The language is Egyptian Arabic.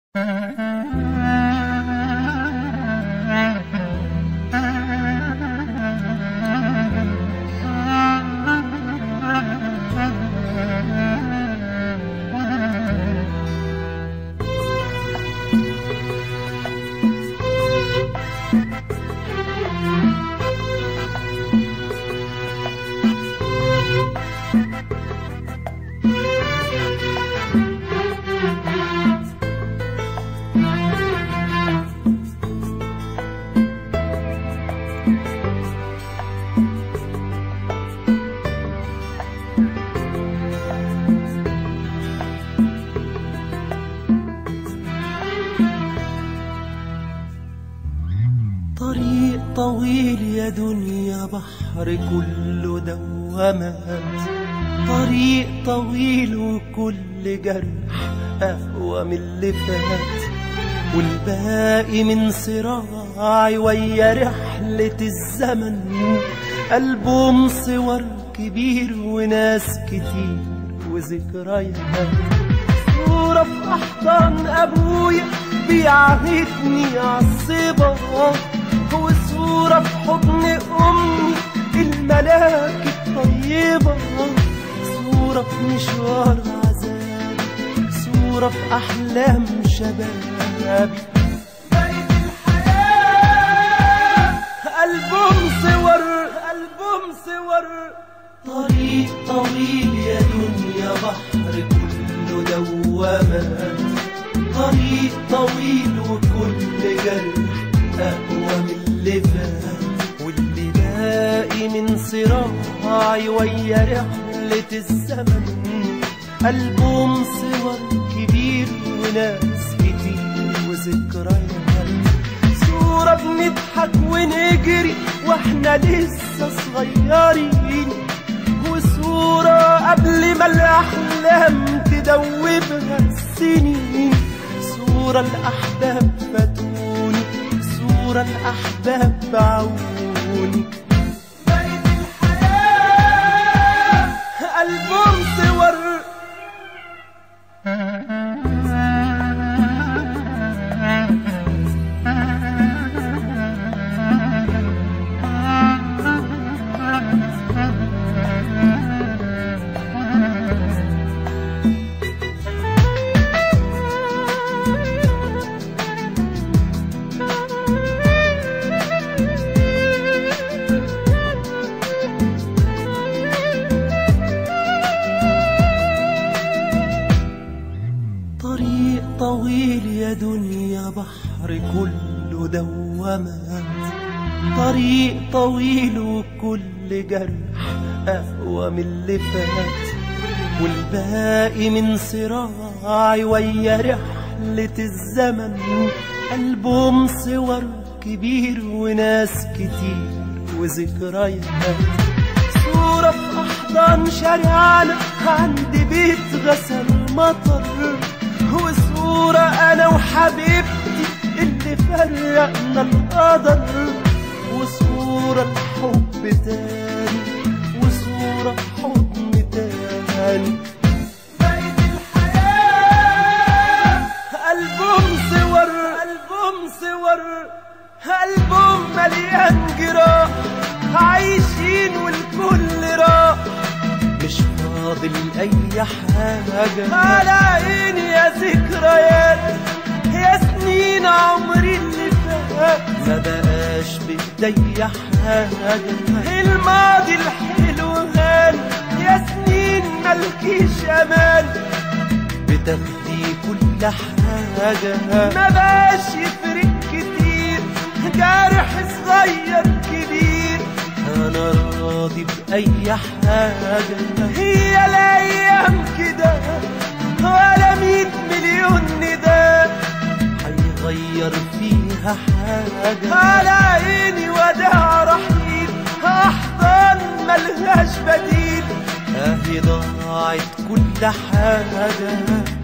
طريق طويل يا دنيا بحر كله دوامات طريق طويل وكل جرح أقوى من اللي فات والباقي من صراعي ويا رحلة الزمن ألبوم صور كبير وناس كتير وذكريات صورة في أحضان أبويا بيعاهدني عالصبا وصورة في حضن أمي الملاك الطيبة صورة في مشوار عذاب صورة في أحلام شبابي بقت الحياة ألبوم صور ألبوم صور طريق طويل يا دنيا بحر كله دوامات طريق طويل وكل جرح أقوى من اللي فات واللي باقي من صراعي ويا رحلة الزمن ألبوم صور كبير وناس كتير وذكريات صورة بنضحك ونجري واحنا لسه صغيرين وصورة قبل ما الأحلام تدوبها السنين صورة الأحباب فاتوني صورة الأحباب بعوني بقت الحياة ألبوم صور طريق طويل يا دنيا بحر كله دوامات طريق طويل وكل جرح أقوى من اللي فات والباقي من صراعي ويا رحلة الزمن ألبوم صور كبير وناس كتير وذكريات صورة في أحضان شارعنا عند بيت غسل مطر وصورة أنا وحبيبتي اللي فرقنا القدر وصورة حب تاني وصورة حضن تاني بقت الحياة ألبوم صور ألبوم صور ألبوم مليان جراح عايشين والكل راح مش فاضل أي حاجة على عيني يا ذكريات يا سنين عمري اللي فات ما بقاش بإيدي حاجة الماضي الحلو غالي يا سنين ملكيش أمان بتاخدي كل حاجة ما بقاش يفرق كتير جارح صغير كبير أنا راضي بأي حاجة هي الأيام كده ولا مية مليون نداء هيغير فيها حاجة على عيني وداع رحيل أحضان ملهاش بديل أهي ضاعت كل حاجة